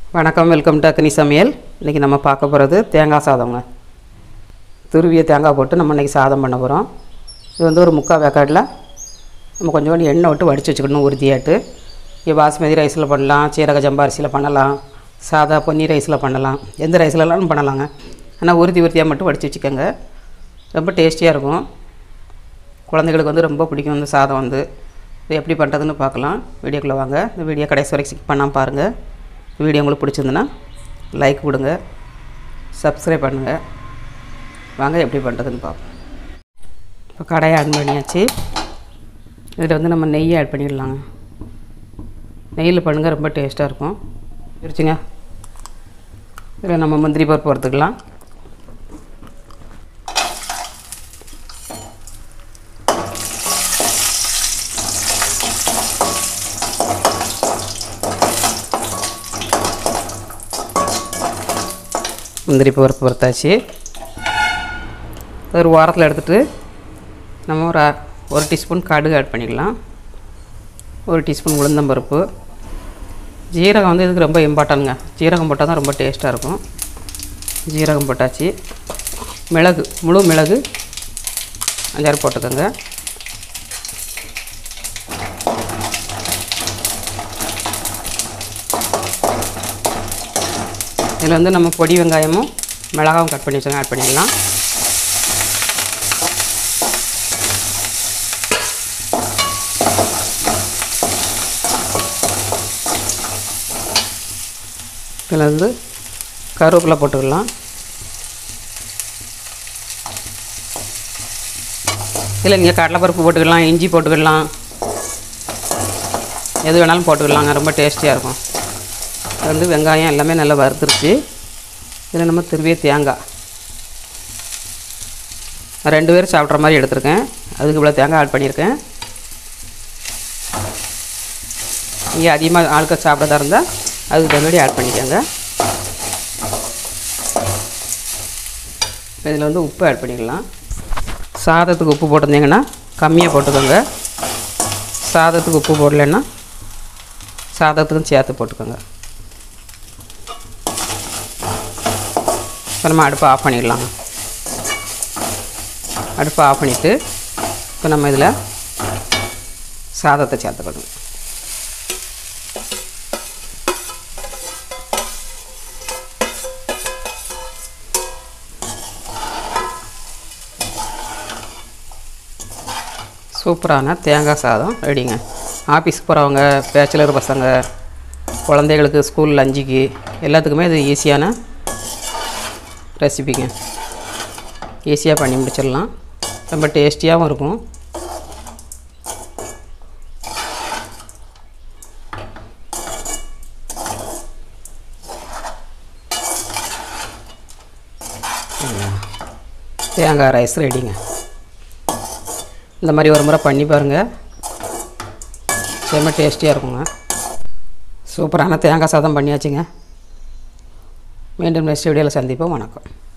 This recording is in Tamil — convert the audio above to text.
வணக்கம் வெல்கம் டு அக்னி சமையல் இன்றைக்கி நம்ம பார்க்க போகிறது தேங்காய் சாதங்க துருவிய தேங்காய் போட்டு நம்ம இன்றைக்கி சாதம் பண்ண போகிறோம் இது வந்து ஒரு முக்கால் வேக்காடில் நம்ம கொஞ்சோண்டு எண்ணெய் விட்டு வடித்து வச்சுக்கணும் உறுதியாட்டு இங்கே பாஸ்மதி ரைஸில் பண்ணலாம் சீரக ஜம்பா அரிசியில் பண்ணலாம் சாதா பொன்னி ரைஸில் பண்ணலாம் எந்த ரைஸ்லலாம் பண்ணலாங்க ஆனால் உறுதி உறுதியாக மட்டும் வடித்து வச்சுக்கோங்க ரொம்ப டேஸ்டியாக இருக்கும் குழந்தைகளுக்கு வந்து ரொம்ப பிடிக்கும் இந்த சாதம் வந்து இது எப்படி பண்ணுறதுன்னு பார்க்கலாம் வீடியோக்குள்ளே வாங்க இந்த வீடியோ கடைசி வரைக்கும் ஸ்கிப் பண்ணாமல் பாருங்கள் இந்த வீடியோ உங்களுக்கு பிடிச்சிருந்துன்னா லைக் கொடுங்க சப்ஸ்கிரைப் பண்ணுங்கள் வாங்க எப்படி பண்ணுறதுன்னு பார்ப்போம் இப்போ கடையை ஆட் பண்ணியாச்சு இதில் வந்து நம்ம நெய் ஆட் பண்ணிடலாங்க நெய்யில் பண்ணுங்கள் ரொம்ப டேஸ்ட்டாக இருக்கும் இருச்சுங்க இதில் நம்ம முந்திரி பருப்பு வறுத்துக்கலாம் முந்திரி பருப்பு வறுத்தாச்சு ஒரு வாரத்தில் எடுத்துகிட்டு நம்ம ஒரு அ- ஒரு டீஸ்பூன் கடுகு ஆட் பண்ணிக்கலாம் ஒரு டீஸ்பூன் உளுந்தம்பருப்பு ஜீரகம் வந்து இதுக்கு ரொம்ப இம்பார்ட்டன்ங்க ஜீரகம் போட்டால் தான் ரொம்ப டேஸ்ட்டாக இருக்கும் ஜீரகம் போட்டாச்சு மிளகு முழு மிளகு அஞ்சாறு போட்டுக்கோங்க இதில் வந்து நம்ம பொடி வெங்காயமும் மிளகாவும் கட் பண்ணி வச்சுங்க ஆட் பண்ணிடலாம் இதில் வந்து கருவேப்பிலை போட்டுக்கலாம் இதில் நீங்கள் கடலைப்பருப்பு போட்டுக்கலாம் இஞ்சி போட்டுக்கலாம் எது வேணாலும் போட்டுக்கலாங்க ரொம்ப டேஸ்டியாக இருக்கும் இது வந்து வெங்காயம் எல்லாமே நல்லா வறுத்துருச்சு இதில் நம்ம திரும்பிய தேங்காய் நான் ரெண்டு பேரும் சாப்பிட்ற மாதிரி எடுத்திருக்கேன் அதுக்கு இவ்வளோ தேங்காய் ஆட் பண்ணியிருக்கேன் நீங்கள் அதிகமாக ஆட்கள் சாப்பிட்றதா இருந்தால் அதுக்கு தகுந்தபடி ஆட் பண்ணிக்கோங்க இதில் வந்து உப்பு ஆட் பண்ணிக்கலாம் சாதத்துக்கு உப்பு போட்டிருந்தீங்கன்னா கம்மியாக போட்டுக்கோங்க சாதத்துக்கு உப்பு போடலைன்னா சாதத்துக்கும் சேர்த்து போட்டுக்கோங்க இப்போ நம்ம அடுப்பை ஆஃப் பண்ணிடலாம் அடுப்பை ஆஃப் பண்ணிவிட்டு இப்போ நம்ம இதில் சாதத்தை சேர்த்துக்கணும் சூப்பரான தேங்காய் சாதம் ரெடிங்க ஆஃபீஸ்க்கு போகிறவங்க பேச்சுலர் பசங்க குழந்தைகளுக்கு ஸ்கூல் லஞ்சுக்கு எல்லாத்துக்குமே இது ஈஸியான ரெசிபிங்க ஈஸியாக பண்ணி முடிச்சிடலாம் ரொம்ப டேஸ்டியாகவும் இருக்கும் தேங்காய் ரைஸ் ரெடிங்க இந்த மாதிரி ஒரு முறை பண்ணி பாருங்கள் செம்ம டேஸ்டியாக இருக்குங்க சூப்பரான தேங்காய் சாதம் பண்ணியாச்சுங்க மீண்டும் நெக்ஸ்ட் வீடியோவில் சந்திப்போம் வணக்கம்